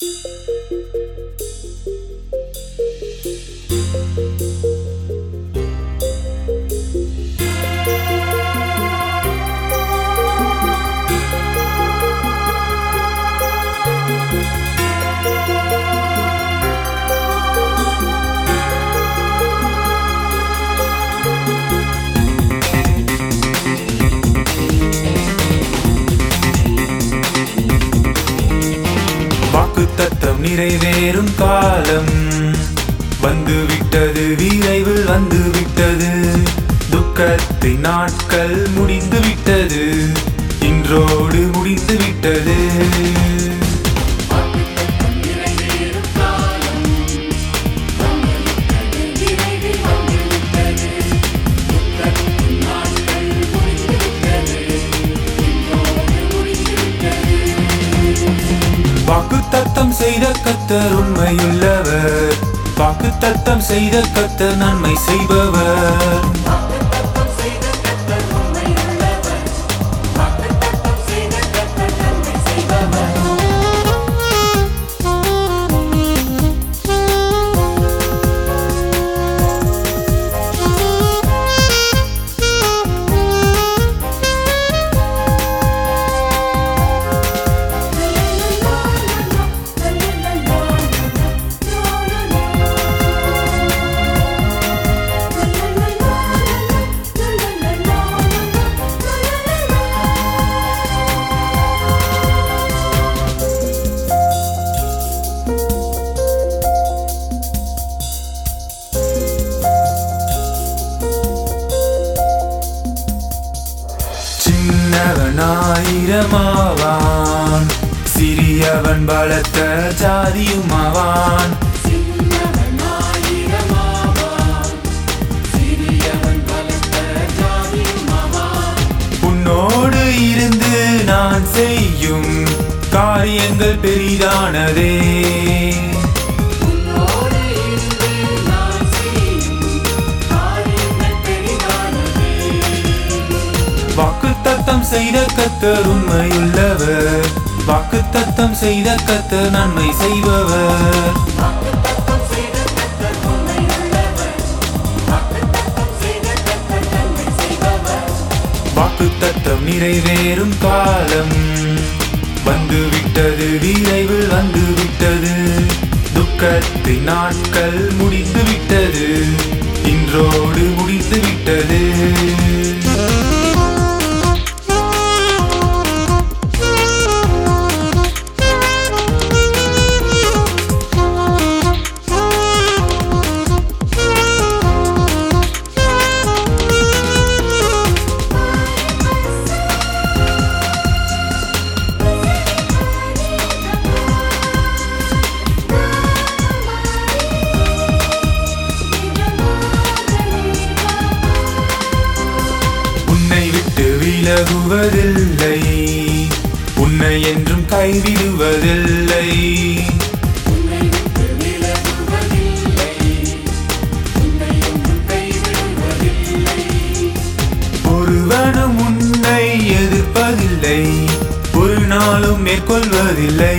வாக்குத்தத்தம் நிறைவேறும் காலம் வந்து விட்டது விரைவில் வந்து விட்டது துக்கத்தின் நாட்கள் முடிந்து விட்டது இன்றோடு முடிந்து விட்டது வாக்குத்தத்தம் செய்த கத்தர் உண்மையுள்ளவர் வாக்குத்தத்தம் செய்த கத்தர் நன்மை செய்பவர் சின்னவன் ஆயிரமாவான் சிறியவன் பலத்த ஜாதியுமாவான் உன்னோடு இருந்து நான் செய்யும் காரியங்கள் பெரிதானதே வாக்குத்தத்தம் செய்த கத்தர் உண்மையுள்ளவர் வாக்குத்தத்தம் செய்த கத்தர் நன்மை செய்பவர் வாக்குத்தத்தம் நிறைவேறும் காலம் வந்து விட்டது விரைவில் வந்து விட்டது துக்கத்தின் நாட்கள் முடிந்து விட்டது இன்றோடு முடிந்து விட்டது உன்னை விட்டு விலகுவதில்லை உன்னை என்றும் கைவிடுவதில்லை ஒருவனும் உன்னை எதிர்ப்பதில்லை ஒரு நாளும் மேற்கொள்வதில்லை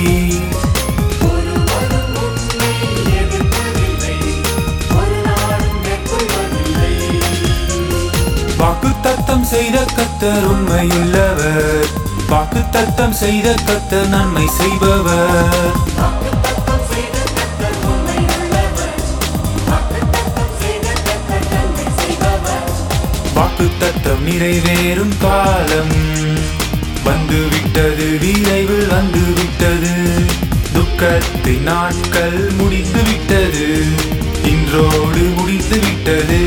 வாக்குத்தத்தம் செய்த கத்தர் உண்மையுள்ளவர் வாக்குத்தத்தம் செய்த கத்தர் நன்மை செய்பவர் வாக்குத்தத்தம் நிறைவேறும் காலம் வந்து விட்டது விரைவில் வந்து விட்டது துக்கத்தின் நாட்கள் முடிந்து விட்டது இன்றோடு முடிந்து விட்டது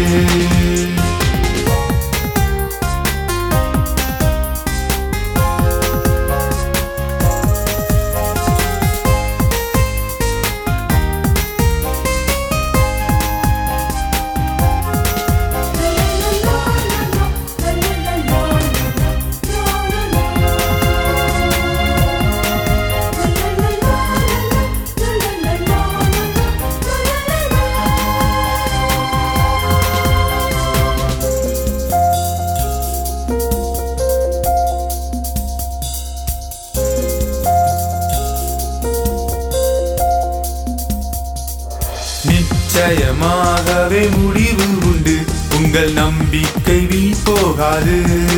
நிச்சயமாகவே முடிவு உண்டு உங்கள் நம்பிக்கை வீண் போகாது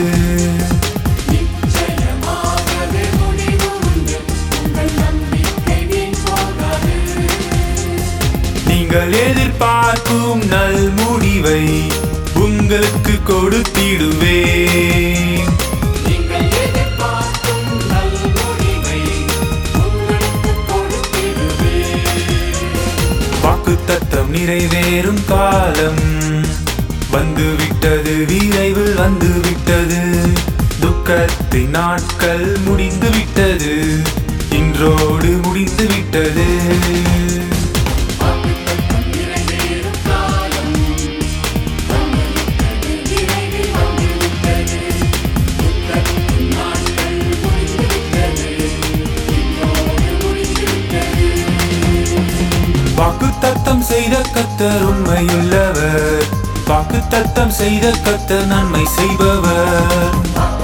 நிச்சயமாகவே முடிவு உண்டு உங்கள் நம்பிக்கை வீண் போகாது நீங்கள் எதிர்பார்க்கும் நல் முடிவை உங்களுக்கு கொடுத்திடுவேன் நீங்கள் எதிர்பார்க்கும் நல் முடிவை உங்களுக்கு கொடுத்திடுவேன் வாக்குத்தத்தம் நிறைவேறும் காலம் வந்துவிட்டது விரைவில் வந்துவிட்டது துக்கத்தின் நாட்கள் முடிந்து விட்டது இன்றோடு முடிந்து விட்டது வாக்குத்தத்தம் நிறைவேறும் காலம் வந்துவிட்டது விரைவில் வந்துவிட்டது துக்கத்தின் நாட்கள் முடிந்துவிட்டது இன்றோடு முடிந்துவிட்டது வாக்குத்தத்தம் செய்த கத்தர் உண்மையுள்ளவர் வாக்குத்தத்தம் செய்த கத்தர் நன்மை செய்பவர்